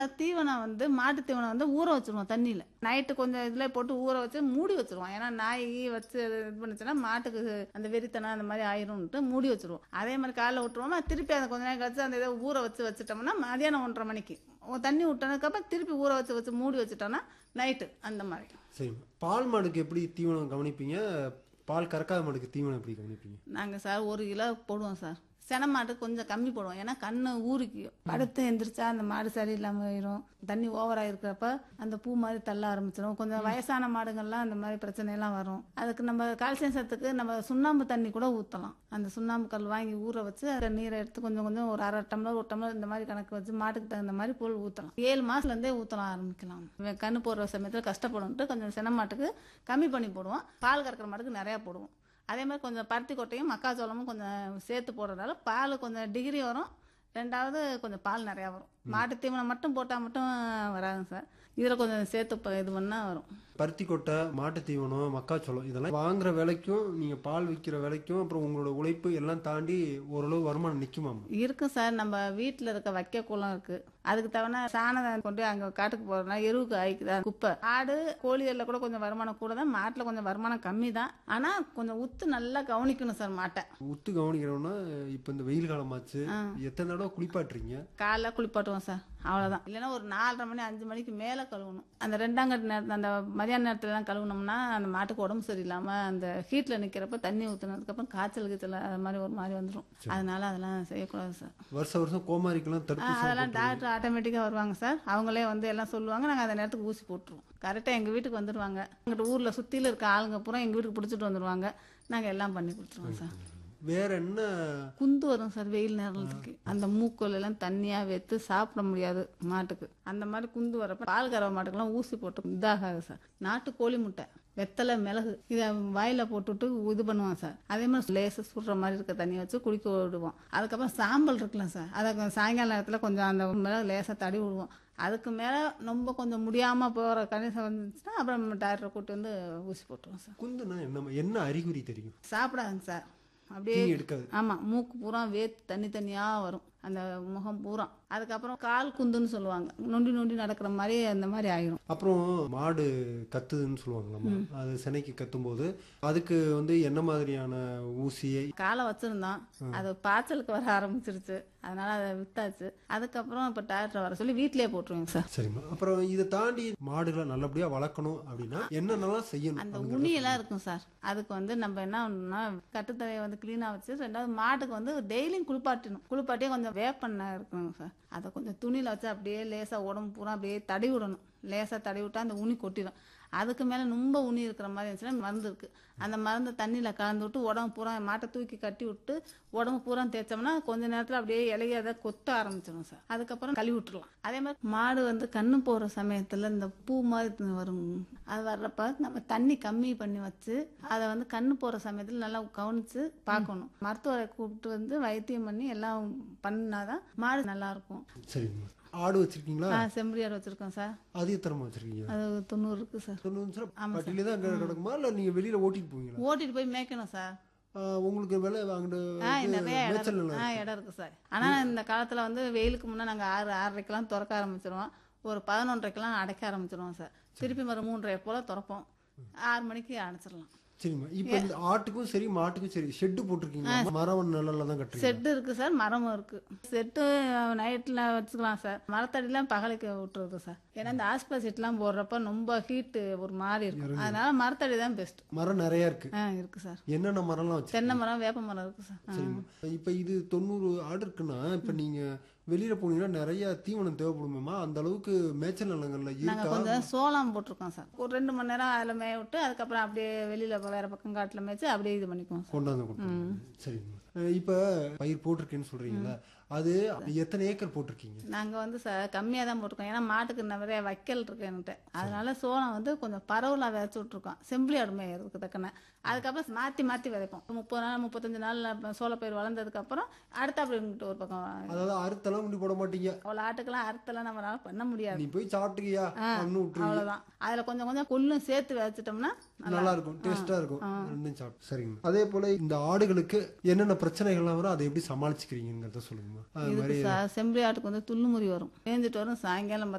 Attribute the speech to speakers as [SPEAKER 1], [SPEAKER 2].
[SPEAKER 1] தீவனம் வந்து மாட்டு தீவனம் வந்து ஊற வச்சிருவோம் தண்ணியில் நைட்டு கொஞ்சம் இதில் போட்டு ஊற வச்சு மூடி வச்சிருவோம் ஏன்னா நாய் வச்சு அது இது பண்ணுச்சுன்னா மாட்டுக்கு அந்த வெறித்தனம் அந்த மாதிரி ஆயிரும்ட்டு மூடி வச்சிருவோம் அதே மாதிரி காலைல விட்டுருவோமா திருப்பி அதை கொஞ்ச நேரம் கழிச்சு அந்த இதை ஊற வச்சு வச்சுட்டோம்னா மதியானம் ஒன்றரை மணிக்கு தண்ணி விட்டதுக்கப்புறம் திருப்பி ஊற வச்சு வச்சு மூடி வச்சுட்டோம்னா நைட்டு அந்த மாதிரி
[SPEAKER 2] சரி பால் மாடுக்கு எப்படி தீவனம் கவனிப்பீங்க பால் கறக்காத மாடுக்கு தீவனம் எப்படி கவனிப்பீங்க
[SPEAKER 1] நாங்கள் சார் ஒரு கிலோ போடுவோம் சார் சென மாட்டுக்கு கொஞ்சம் கம்மி போடுவோம் ஏன்னா கண்ணு ஊறிக்கு படுத்து எந்திரிச்சா அந்த மாடு சரியில்லாமல் ஆயிரும் தண்ணி ஓவராக இருக்கிறப்ப அந்த பூ மாதிரி தள்ள ஆரம்பிச்சிடும் கொஞ்சம் வயசான மாடுகள்லாம் அந்த மாதிரி பிரச்சனையெல்லாம் வரும் அதுக்கு நம்ம கால்சியம் சத்துக்கு நம்ம சுண்ணாம்பு தண்ணி கூட ஊற்றலாம் அந்த சுண்ணாம்பு கல் வாங்கி ஊற வச்சு அதை நீரை எடுத்து கொஞ்சம் கொஞ்சம் ஒரு அரை டம்ளர் ஒரு டம்ளர் இந்த மாதிரி கணக்கு வச்சு மாட்டுக்கு தகுந்த மாதிரி பொருள் ஊற்றலாம் ஏழு மாசத்துலேருந்தே ஊற்றலாம் ஆரம்பிக்கலாம் இவன் கண்ணு போடுற சமயத்தில் கஷ்டப்படும்ட்டு கொஞ்சம் சென மாட்டுக்கு கம்மி பண்ணி போடுவோம் பால் கறக்கிற மாட்டுக்கு நிறையா போடுவோம் அதே மாதிரி கொஞ்சம் பருத்தி கொட்டையும் மக்காச்சோளமும் கொஞ்சம் சேர்த்து போடுறதால பால் கொஞ்சம் டிகிரி வரும் ரெண்டாவது கொஞ்சம் பால் நிறையா வரும் மாட்டு தீவனம் மட்டும் போட்டால் மட்டும் வராதுங்க சார் இதில் கொஞ்சம் சேர்த்து ப- இது பண்ணால் வரும்
[SPEAKER 2] பருத்தி கொட்டை மாட்டு தீவனம் மக்காச்சோளம் இதெல்லாம் வாங்குற விலைக்கும் நீங்க பால் விற்கிற விலைக்கும் அப்புறம் உங்களோட உழைப்பு எல்லாம் தாண்டி ஓரளவு வருமானம் நிக்குமாமா
[SPEAKER 1] இருக்கும் சார் நம்ம வீட்டில் இருக்க வைக்க குளம் இருக்கு அதுக்கு தவணை சாணம் கொண்டு அங்கே காட்டுக்கு போகிறோம்னா எருவுக்கு ஆயிக்குதா குப்பை ஆடு கோழிகளில் கூட கொஞ்சம் வருமானம் கூட தான் மாட்டில் கொஞ்சம் வருமானம் கம்மி தான் ஆனால் கொஞ்சம் உத்து நல்லா கவனிக்கணும் சார் மாட்டை
[SPEAKER 2] உத்து கவனிக்கிறோம்னா இப்ப இந்த வெயில் காலமாச்சு எத்தனை தடவை குளிப்பாட்டுறீங்க
[SPEAKER 1] காலைல குளிப்பாட்டுவோம் சார் அவ்வளோதான் இல்லைன்னா ஒரு நாலரை மணி அஞ்சு மணிக்கு மேலே கழுவணும் அந்த ரெண்டாங்கட்டு நேரத்தில் அந்த மதியான நேரத்துலலாம் கழுவுனோம்னா அந்த மாட்டுக்கு உடம்பு சரியில்லாமல் அந்த ஹீட்டில் நிற்கிறப்ப தண்ணி ஊற்றுனதுக்கப்புறம் காய்ச்சல் கீச்சல் அது மாதிரி ஒரு மாதிரி வந்துடும் அதனால அதெல்லாம் செய்யக்கூடாது சார்
[SPEAKER 2] வருஷம் வருஷம் கோமாரிக்கெல்லாம்
[SPEAKER 1] ஆ,
[SPEAKER 2] தடுப்பூசி
[SPEAKER 1] அதெல்லாம் டாக்டர் ஆட்டோமேட்டிக்காக வருவாங்க சார் அவங்களே வந்து எல்லாம் சொல்லுவாங்க நாங்கள் அந்த நேரத்துக்கு ஊசி போட்டுருவோம் கரெக்டாக எங்கள் வீட்டுக்கு வந்துடுவாங்க எங்கிட்ட ஊரில் சுற்றியில் இருக்க ஆளுங்க பூரா எங்கள் வீட்டுக்கு பிடிச்சிட்டு வந்துடுவாங்க நாங்கள் எல்லாம் பண்ணி கொடுத்துருவோம் சார்
[SPEAKER 2] வேற என்ன
[SPEAKER 1] குந்து வரும் சார் வெயில் நேரத்துக்கு அந்த மூக்குல எல்லாம் தண்ணியா வெத்து சாப்பிட முடியாது மாட்டுக்கு அந்த மாதிரி குந்து வரப்ப பால் கறவை மாட்டுக்கெல்லாம் ஊசி போட்டு இதாகாது சார் நாட்டு கோழி முட்டை வெத்தலை மிளகு இதை வாயில போட்டுவிட்டு இது பண்ணுவான் சார் அதே மாதிரி லேசா சுடுற மாதிரி இருக்க தண்ணியை வச்சு குடிக்க விடுவோம் அதுக்கப்புறம் சாம்பல் இருக்குல்ல சார் அதை சாயங்கால நேரத்தில் கொஞ்சம் அந்த மிளகு லேசாக தடி விடுவோம் அதுக்கு மேலே ரொம்ப கொஞ்சம் முடியாமல் போகிற கணிசம் வந்துச்சுன்னா அப்புறம் டாக்டரை கூட்டி வந்து ஊசி போட்டுருவோம் சார்
[SPEAKER 2] குந்துனா என்ன என்ன அறிகுறி தெரியும்
[SPEAKER 1] சாப்பிடாதுங்க சார் அப்படியே
[SPEAKER 2] தீனி எடுக்காது
[SPEAKER 1] ஆமா மூக்கு பூரா வேத்து தண்ணி தண்ணியா வரும் அந்த முகம் பூரா அதுக்கப்புறம் கால் குந்துன்னு சொல்லுவாங்க நொண்டி நொண்டி நடக்கிற மாதிரி அந்த மாதிரி ஆயிரும்
[SPEAKER 2] அப்புறம் மாடு கத்துதுன்னு சொல்லுவாங்களாமா அது சினைக்கு கத்தும் போது அதுக்கு வந்து என்ன மாதிரியான ஊசியை
[SPEAKER 1] காலை வச்சிருந்தோம் அது பாய்ச்சலுக்கு வர ஆரம்பிச்சிருச்சு அதனால அதை வித்தாச்சு அதுக்கப்புறம் இப்ப டாக்டர் வர சொல்லி வீட்லயே போட்டுருவோங்க சார்
[SPEAKER 2] சரிம்மா அப்புறம் இதை தாண்டி மாடுகளை நல்லபடியா வளர்க்கணும் அப்படின்னா என்னென்னலாம் செய்யணும்
[SPEAKER 1] அந்த உணியெல்லாம் இருக்கும் சார் அதுக்கு வந்து நம்ம என்ன பண்ணணும்னா கட்டுத்தரையை வந்து க்ளீனாக வச்சு ரெண்டாவது மாட்டுக்கு வந்து டெய்லியும் குளிப்பாட்டணும் குளிப்பாட்டியே கொஞ்சம் வேப்பெண்ணெய் இருக்கணும் சார் அதை கொஞ்சம் துணியில் வச்சு அப்படியே லேசாக உடம்பு பூரா அப்படியே தடவி விடணும் லேசாக தடவி விட்டா அந்த உனி கொட்டிடும் அதுக்கு மேலே ரொம்ப உனி இருக்கிற மாதிரி இருந்துச்சுன்னா மருந்து இருக்கு அந்த மருந்து தண்ணியில் கலந்து விட்டு உடம்பு பூரா மாட்டை தூக்கி கட்டி விட்டு உடம்பு பூரா தேய்ச்சோம்னா கொஞ்ச நேரத்தில் அப்படியே இலைய அதை கொத்த ஆரம்பிச்சிடும் சார் அதுக்கப்புறம் கழுவி விட்டுறலாம் அதே மாதிரி மாடு வந்து கண்ணு போகிற சமயத்தில் இந்த பூ மாதிரி வரும் அது வர்றப்ப நம்ம தண்ணி கம்மி பண்ணி வச்சு அதை வந்து கண்ணு போகிற சமயத்தில் நல்லா கவனிச்சு பார்க்கணும் மருத்துவரை கூப்பிட்டு வந்து வைத்தியம் பண்ணி எல்லாம் பண்ணாதான் மாடு நல்லா இருக்கும்
[SPEAKER 2] சரிம்மா ஆடு வச்சிருக்கீங்களா
[SPEAKER 1] ஆ செம்பரியாடு வச்சிருக்கோம் சார்
[SPEAKER 2] அது எத்தனமா வச்சிருக்கீங்க
[SPEAKER 1] அது தொண்ணூறு இருக்கு சார்
[SPEAKER 2] தொண்ணூறு பட்டியலே தான் அங்க கிடக்குமா இல்ல நீங்க வெளியில ஓட்டிட்டு போவீங்களா
[SPEAKER 1] ஓட்டிட்டு போய் மேய்க்கணும் சார்
[SPEAKER 2] ஆஹ் உங்களுக்கு விலை வாங்கிட்டு
[SPEAKER 1] ஆ நிறைய இடம்
[SPEAKER 2] மேய்ச்சல்
[SPEAKER 1] இருக்கு.
[SPEAKER 2] நிலம்
[SPEAKER 1] ஆ இடம் இருக்கு சார் ஆனா இந்த காலத்துல வந்து வெயிலுக்கு முன்னே நாங்க ஆறு ஆறரைக்கெல்லாம் திறக்க ஆரம்பிச்சிருவோம் ஒரு பதினொன்றரைக்கெல்லாம் அடைக்க ஆரம்பிச்சிருவோம் சார் திருப்பி மறு மூன்றரை போல திறப்போம் ஆறு மணிக்கு அடைச்சிடலாம்
[SPEAKER 2] சரிம்மா இப்ப இந்த ஆட்டுக்கும் சரி மாட்டுக்கும் சரி ஷெட்டு போட்டிருக்கீங்களா மரம் நிழல்ல தான் கட்டுறீங்க
[SPEAKER 1] செட்டு இருக்கு சார் மரமும் இருக்கு செட்டு நைட்ல வச்சுக்கலாம் சார் மரத்தடிலாம் பகலைக்கு விட்டுறது சார் ஏன்னா இந்த ஆஸ்பா செட்லாம் போடுறப்ப ரொம்ப ஹீட்டு ஒரு மாதிரி இருக்கும் அதனால மரத்தடி தான் பெஸ்ட்
[SPEAKER 2] மரம் நிறைய இருக்கு
[SPEAKER 1] ஆ இருக்கு சார்
[SPEAKER 2] என்னென்ன மரம்லாம் வச்சு
[SPEAKER 1] தென்னை மரம் வேப்ப மரம் இருக்கு சார் ஆ.
[SPEAKER 2] சரிம்மா இப்ப இது தொண்ணூறு ஆடு இருக்குன்னா இப்ப நீங்க வெளியில போனீங்கன்னா நிறைய தீவனம் தேவைப்படுமேமா அந்த அளவுக்கு மேய்ச்சல் நிலங்கள்ல
[SPEAKER 1] நாங்க
[SPEAKER 2] இருக்கா
[SPEAKER 1] கொஞ்சம் சோளம் போட்டிருக்கோம் சார் ஒரு ரெண்டு மணி நேரம் அதில் மேய விட்டு அதுக்கப்புறம் அப்படியே வெளியில வேற பக்கம் காட்டுல மேய்ச்சி அப்படியே இது பண்ணிக்குவோம் சார்
[SPEAKER 2] கொண்டாந்து கொடுத்துருங்க சரிம்மா அஹ் இப்ப பயிர் போட்டிருக்கேன்னு சொல்றீங்களா அது எத்தனை ஏக்கர் போட்டிருக்கீங்க
[SPEAKER 1] நாங்க வந்து சார் கம்மியா தான் போட்டிருக்கோம் ஏன்னா மாட்டுக்கு நிறைய வைக்கல் இருக்கு என்கிட்ட அதனால சோளம் வந்து கொஞ்சம் பரவலா விதைச்சு விட்டுருக்கோம் செம்பிளி அடுமை இருக்கு தக்கன அதுக்கப்புறம் மாத்தி மாத்தி விதைப்போம் முப்பது நாள் முப்பத்தஞ்சு நாள்ல சோளப்பயிர் வளர்ந்ததுக்கு அப்புறம் அடுத்த அப்படி இங்கிட்டு ஒரு பக்கம்
[SPEAKER 2] அதாவது அறுத்தெல்லாம் முடி போட மாட்டீங்க
[SPEAKER 1] அவ்வளோ ஆட்டுக்கெல்லாம் அறுத்தெல்லாம் நம்மளால பண்ண முடியாது
[SPEAKER 2] நீ போய் சாப்பிட்டுக்கியா அப்படின்னு விட்டுருவீங்க
[SPEAKER 1] அவ்வளவுதான் அதுல கொஞ்சம் கொஞ்சம் கொள்ளும் சேர்த்து விதைச்சிட்டோம்னா
[SPEAKER 2] நல்லா இருக்கும் டேஸ்டா இருக்கும் ரெண்டும் சாப்பிட்டு சரிங்க அதே போல இந்த ஆடுகளுக்கு என்னென்ன பிரச்சனைகள்லாம் வரும் அதை எப்படி சமாளிச்சுக்கிறீங்கிறத சொல்லுங்கம்மா அது
[SPEAKER 1] இதுக்கு
[SPEAKER 2] மாதிரி
[SPEAKER 1] சார் செம்பரி ஆட்டுக்கு வந்து துள்ளுமுறி வரும் ஏந்துட்டு வரும் சாயங்காலம்